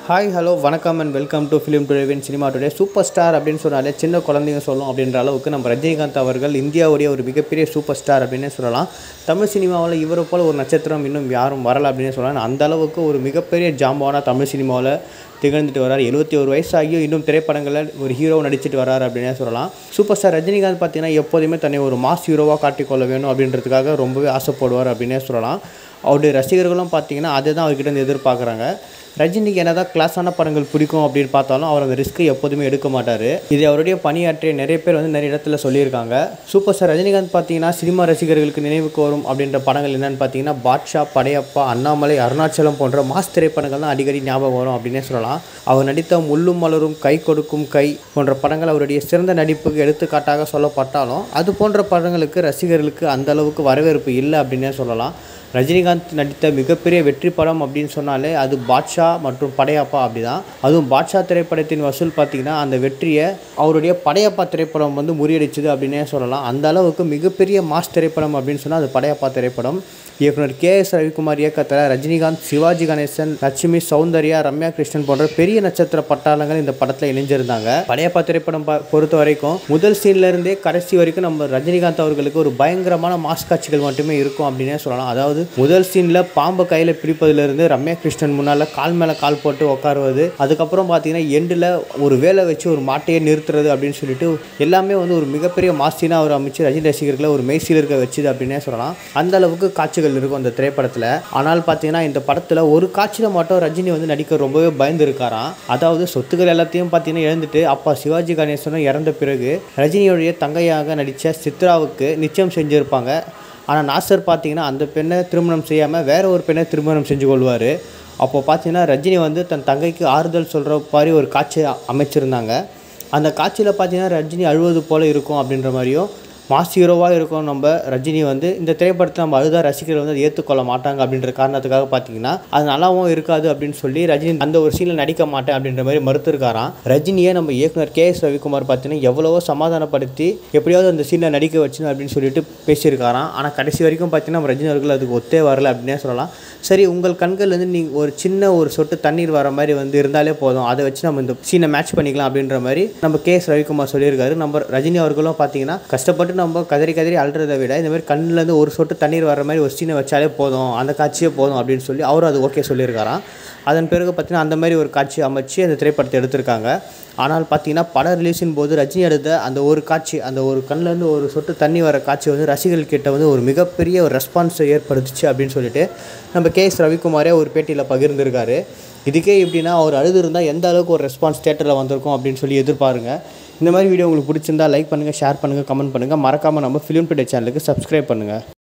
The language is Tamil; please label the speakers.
Speaker 1: ஹாய் ஹலோ வணக்கம் அண்ட் வெல்கம் டு ஃபிலிம் டுடேவின் சினிமா டுடே சூப்பர் ஸ்டார் அப்படின்னு சொன்னாலே சின்ன குழந்தைங்க சொல்லும் அப்படின்ற அளவுக்கு நம்ம ரஜினிகாந்த் அவர்கள் இந்தியாவுடைய ஒரு மிகப்பெரிய சூப்பர் ஸ்டார் அப்படின்னே சொல்லலாம் தமிழ் சினிமாவில் இவரை போல் ஒரு நட்சத்திரம் இன்னும் யாரும் வரலை அப்படின்னே சொல்லலாம் அந்த அளவுக்கு ஒரு மிகப்பெரிய ஜாம்பான தமிழ் சினிமாவில் திகழ்ந்துட்டு வரார் எழுபத்தி ஒரு வயசாகியும் இன்னும் திரைப்படங்களில் ஒரு ஹீரோ நடிச்சிட்டு வரார் அப்படின்னே சொல்லலாம் சூப்பர் ஸ்டார் ரஜினிகாந்த் பார்த்தீங்கன்னா எப்போதுமே தன்னை ஒரு மாஸ் ஹீரோவாக காட்டிக்கொள்ள வேணும் அப்படின்றதுக்காக ரொம்பவே ஆசைப்படுவார் அப்படின்னே சொல்லலாம் அவருடைய ரசிகர்களும் பார்த்தீங்கன்னா அதை தான் அவர்கிட்ட இருந்து எதிர்பார்க்குறாங்க ரஜினிக்கு என்னதான் கிளாஸான படங்கள் பிடிக்கும் அப்படின்னு பார்த்தாலும் அவர் அந்த ரிஸ்க்கை எப்போதுமே எடுக்க மாட்டார் இது அவருடைய பணியாற்றிய நிறைய பேர் வந்து நிறைய இடத்துல சொல்லியிருக்காங்க சூப்பர் ஸ்டார் ரஜினிகாந்த் பார்த்தீங்கன்னா சினிமா ரசிகர்களுக்கு நினைவுக்கு வரும் அப்படின்ற படங்கள் என்னென்னு பார்த்தீங்கன்னா பாட்ஷா படையப்பா அண்ணாமலை அருணாச்சலம் போன்ற மாஸ் திரைப்படங்கள் தான் அடிக்கடி ஞாபகம் வரும் அப்படின்னே சொல்லலாம் அவர் நடித்த முள்ளும் மலரும் கை கொடுக்கும் கை போன்ற படங்கள் அவருடைய சிறந்த நடிப்புக்கு எடுத்துக்காட்டாக சொல்லப்பட்டாலும் அது போன்ற படங்களுக்கு ரசிகர்களுக்கு அந்த அளவுக்கு வரவேற்பு இல்லை அப்படின்னே சொல்லலாம் ரஜினிகாந்த் நடித்த மிகப்பெரிய வெற்றி படம் அப்படின்னு சொன்னாலே அது பாட்ஷா மற்றும் படையப்பா அப்படி தான் அதுவும் பாட்ஷா திரைப்படத்தின் வசூல் பார்த்திங்கன்னா அந்த வெற்றியை அவருடைய படையப்பா திரைப்படம் வந்து முறியடிச்சுது அப்படின்னே சொல்லலாம் அந்த அளவுக்கு மிகப்பெரிய மாஸ் திரைப்படம் அப்படின்னு சொன்னால் அது படையப்பா திரைப்படம் இயக்குனர் கே எஸ் ரவிக்குமார் இயக்கத்தில் ரஜினிகாந்த் சிவாஜி கணேசன் லட்சுமி சௌந்தர்யா ரம்யா கிருஷ்ணன் போன்ற பெரிய நட்சத்திர பட்டாளங்கள் இந்த படத்தில் இணைஞ்சிருந்தாங்க படையப்பா திரைப்படம் ப- பொறுத்த வரைக்கும் முதல் சீன்ல இருந்தே கடைசி வரைக்கும் நம்ம ரஜினிகாந்த் அவர்களுக்கு ஒரு பயங்கரமான மாஸ் காட்சிகள் மட்டுமே இருக்கும் அப்படின்னே சொல்லலாம் அதாவது முதல் சீனில் பாம்பை கையில் பிடிப்பதிலிருந்து ரம்யா கிருஷ்ணன் முன்னால் கால் மேலே கால் போட்டு உட்காருவது அதுக்கப்புறம் பார்த்தீங்கன்னா எண்டில் ஒரு வேலை வச்சு ஒரு மாட்டையே நிறுத்துறது அப்படின்னு சொல்லிட்டு எல்லாமே வந்து ஒரு மிகப்பெரிய மாசினா அவர் அமைச்சு ரஜினி ரசிகர்களை ஒரு மெய்சில் இருக்க வச்சுது அப்படின்னே சொல்லலாம் அந்த அளவுக்கு காட்சிகள் இருக்கும் அந்த திரைப்படத்தில் ஆனால் பார்த்தீங்கன்னா இந்த படத்தில் ஒரு காட்சியில் மட்டும் ரஜினி வந்து நடிக்க ரொம்பவே பயந்து இருக்காராம் அதாவது சொத்துக்கள் எல்லாத்தையும் பார்த்தீங்கன்னா இழந்துட்டு அப்பா சிவாஜி கணேசனும் இறந்த பிறகு ரஜினியுடைய தங்கையாக நடித்த சித்ராவுக்கு நிச்சயம் செஞ்சுருப்பாங்க ஆனால் நாசர் பார்த்தீங்கன்னா அந்த பெண்ணை திருமணம் செய்யாமல் வேற ஒரு பெண்ணை திருமணம் செஞ்சு கொள்வார் அப்போ பார்த்தீங்கன்னா ரஜினி வந்து தன் தங்கைக்கு ஆறுதல் சொல்கிற மாதிரி ஒரு காட்சி அமைச்சிருந்தாங்க அந்த காட்சியில் பார்த்தீங்கன்னா ரஜினி அழுவது போல் இருக்கும் அப்படின்ற மாதிரியும் மாஸ் ஹீரோவாக இருக்கும் நம்ம ரஜினி வந்து இந்த திரைப்படத்தை நம்ம அழுதா ரசிகர்கள் வந்து அதை ஏற்றுக்கொள்ள மாட்டாங்க அப்படின்ற காரணத்துக்காக பார்த்தீங்கன்னா அது நல்லாவும் இருக்காது அப்படின்னு சொல்லி ரஜினி அந்த ஒரு சீனில் நடிக்க மாட்டேன் அப்படின்ற மாதிரி மறுத்திருக்காராம் ரஜினியை நம்ம இயக்குனர் கே எஸ் ரவிக்குமார் பார்த்தீங்கன்னா எவ்வளவோ சமாதானப்படுத்தி எப்படியாவது அந்த சீனில் நடிக்க வச்சுன்னு அப்படின்னு சொல்லிட்டு பேசியிருக்காராம் ஆனால் கடைசி வரைக்கும் பார்த்தீங்கன்னா நம்ம ரஜினி அவர்கள் அதுக்கு ஒத்தே வரல அப்படின்னே சொல்லலாம் சரி உங்கள் கண்கள்லேருந்து நீங்கள் ஒரு சின்ன ஒரு சொட்டு தண்ணீர் வர மாதிரி வந்து இருந்தாலே போதும் அதை வச்சு நம்ம இந்த சீனை மேட்ச் பண்ணிக்கலாம் அப்படின்ற மாதிரி நம்ம கே எஸ் ரவிக்குமார் சொல்லியிருக்காரு நம்ம ரஜினி அவர்களும் பார்த்தீங்கன்னா கஷ்டப்பட்டு நம்ம கதறி கதறி அழுறதை விட இந்த மாதிரி கண்ணுலேருந்து ஒரு சொட்டு தண்ணீர் வர மாதிரி ஒரு சீனை வச்சாலே போதும் அந்த காட்சியே போதும் அப்படின்னு சொல்லி அவரும் அது ஓகே சொல்லியிருக்காராம் அதன் பிறகு பார்த்தீங்கன்னா அந்த மாதிரி ஒரு காட்சி அமைச்சு அந்த திரைப்படத்தை எடுத்திருக்காங்க ஆனால் பார்த்தீங்கன்னா படம் ரிலீஸின் போது ரஜினி எடுத்த அந்த ஒரு காட்சி அந்த ஒரு கண்ணிலேருந்து ஒரு சொட்டு தண்ணி வர காட்சி வந்து ரசிகர்கள் கிட்ட வந்து ஒரு மிகப்பெரிய ஒரு ரெஸ்பான்ஸை ஏற்படுத்துச்சு அப்படின்னு சொல்லிட்டு நம்ம கே எஸ் ரவிக்குமாரே ஒரு பேட்டியில் பகிர்ந்திருக்காரு இதுக்கே இப்படின்னா அவர் அழுது இருந்தால் எந்த அளவுக்கு ஒரு ரெஸ்பான்ஸ் தேட்டரில் வந்திருக்கும் அப்படின்னு சொல்லி எதிர்பாருங்க இந்த மாதிரி வீடியோ உங்களுக்கு பிடிச்சிருந்தா லைக் பண்ணுங்கள் ஷேர் பண்ணுங்கள் கமெண்ட் பண்ணுங்கள் மறக்காமல் நம்ம ஃபிலிம் டுடே சேனலுக்கு சப்ஸ்கிரைப் பண்ணுங்கள்